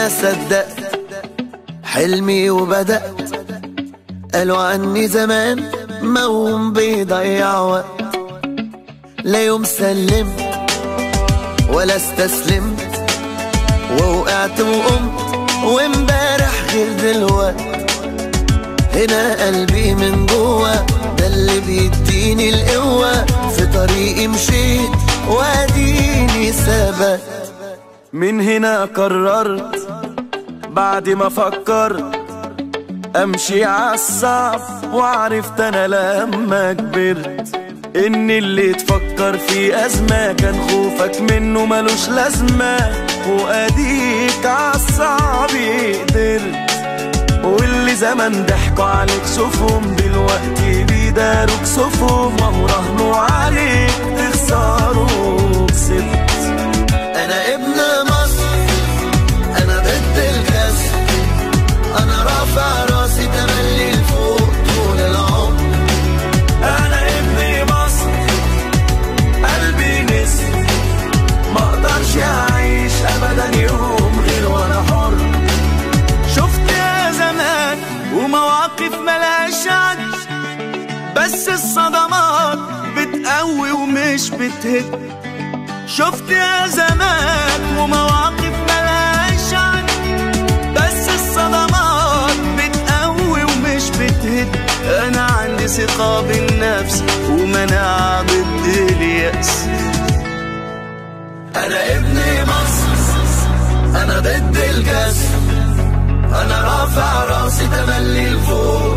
أنا صدقت حلمي وبدأت قالوا عني زمان موم بيضيع وقت لا يوم سلمت ولا استسلمت ووقعت وقمت وامبارح غير دلوقت هنا قلبي من جوا ده اللي بيديني القوة في طريقي مشيت واديني ثبت من هنا قررت بعد ما فكرت امشي عالصعب وعرفت انا لما كبرت ان اللي تفكر في ازمة كان خوفك منه ملوش لازمة واديك عالصعب قدرت واللي زمان ضحكوا عليك شوفهم دلوقتي بيداروك صفهم وهو رهنوا عليك تخسروا كسبت أنا ابن مصر أنا ضد الكسر أنا رافع راسي تملي لفوق طول العمر انا ابن مصر قلبي نسر ما اقدرش اعيش ابدا يوم غير وانا حر شفت يا زمان ومواقف ملهاش عد بس الصدمات بتقوي ومش بتهد شفت يا زمان ومواقف ملهاش عد بس الصدمات بتقوي ومش بتهد انا عندي ثقة بالنفس ومناعة ضد اليأس أنا ابن مصر أنا ضد الكسر أنا رافع راسي تملي لفوق